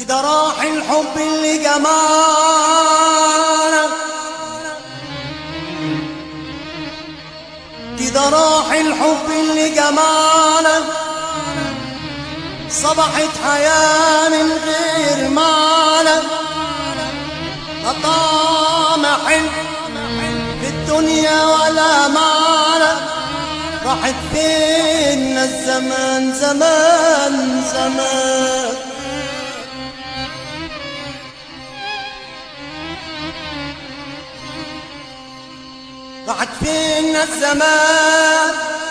كده راح الحب اللي جمالك كده راح الحب اللي جمالك صبحت حياة من غير مالك لا طعم حلو في الدنيا ولا مالك راحت فين الزمان زمان زمان راحت فين الزمان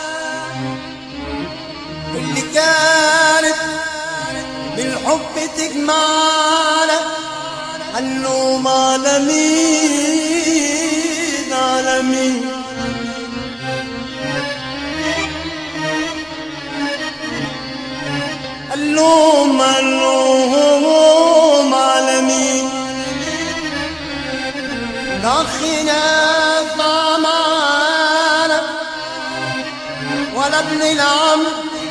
اللي كانت بالحب تجمعنا اللوم على مين على مين اللوم اللوم على مين دخنا طمعنا ولا ابن العم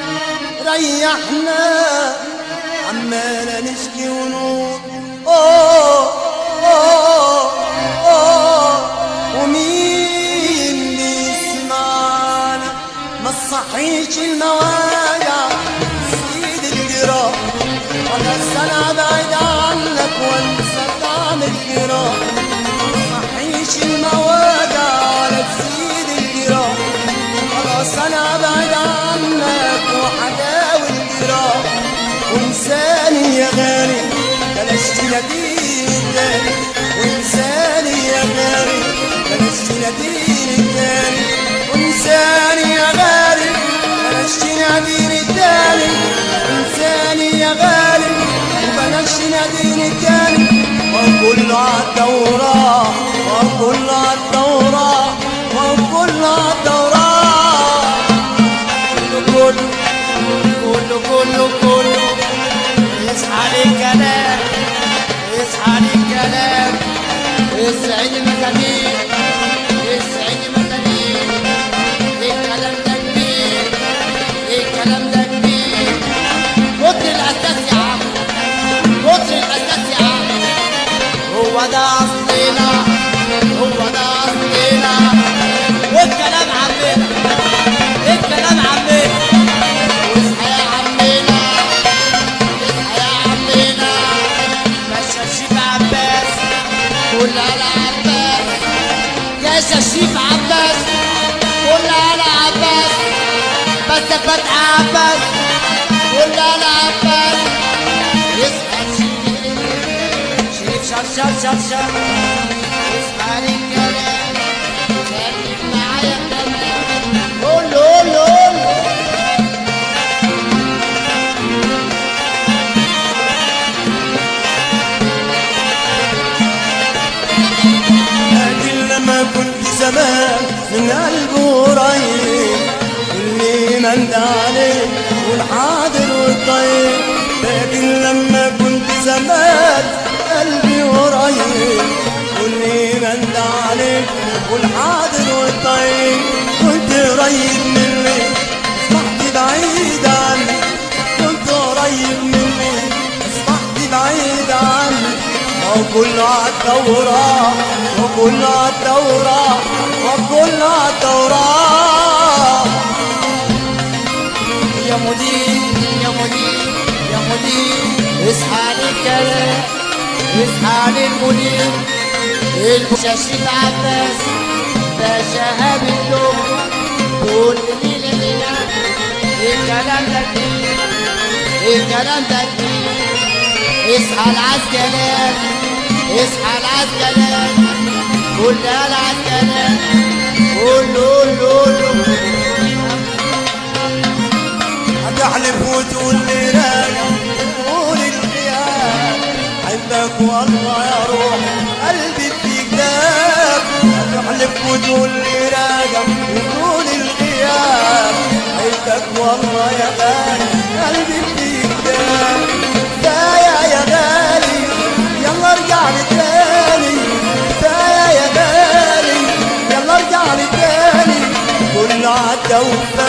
ريحنا عمالة نشكي ونقول اوه اوه اوه ومين بيسمعنا ما تصحيش المواجع سيد الجراح ولا السنة بعيد عنك وانسى طعم الجراح ما تصحيش المواجع ولا تزيد الجراح خلاص انا بعيد عنك وحداوي الجراح وانساني يا غالي بلاش تناديني تاني وانساني يا غالي بلاش تناديني تاني وانساني يا غالي بلاش تناديني تاني انساني يا غالي وبلاش تناديني تاني وكله عالدورة وكله عالدورة وكله عالدورة كله كله كله كله يصحى للكلام يصحى للكلام يسعد المسامير يسعد المسامير الكلام ده كبير الكلام ده كبير كتر الاساس يا عم كتر الاساس يا عم هو ده اصلنا هو ده اصلنا والكلام عمنا الكلام عمنا واصحى يا عمنا اصحى يا عمنا مشى الشيف عباس كل على عباس يا الشيف عباس كل على عباس بس فتح عباس كل على عباس يصحى الشيف شريف شر شر شر شر اصحى للكلام خليك معايا تمام قول له قول له قول له لكن لما كنت زمان من قلبه قريب كل من ده عليه والحاضر والطيب لكن لما كنت زمان قلبي قريب كل من ده عليه والحاضر والطيب كنت قريب مني اصبحت بعيد عني كنت قريب مني اصبحت بعيد عني وكله عالدورة وكله عالدورة وكله عالدورة يا مدير يا مدير يا مدير اصحى للكلام اصحى للمدير البشاشيت عباس باشا هاب اللغة كل ليلة ليلة الكلام ده كتير الكلام ده كتير اصحى العسكريات اصحى العسكريات كل العسكريات قول له قول له قول له هتحلف وتقول لي راجع تقول الخيال حبك والله يا روح قلبي في كتاب هتحلف وتقول لي راجع وتقول الغياب حبك والله يا غالي قلبي في كتاب كفاية يا غالي يلا ارجع لي تاني كفاية يا غالي يلا ارجع لي تاني كل عدى وفات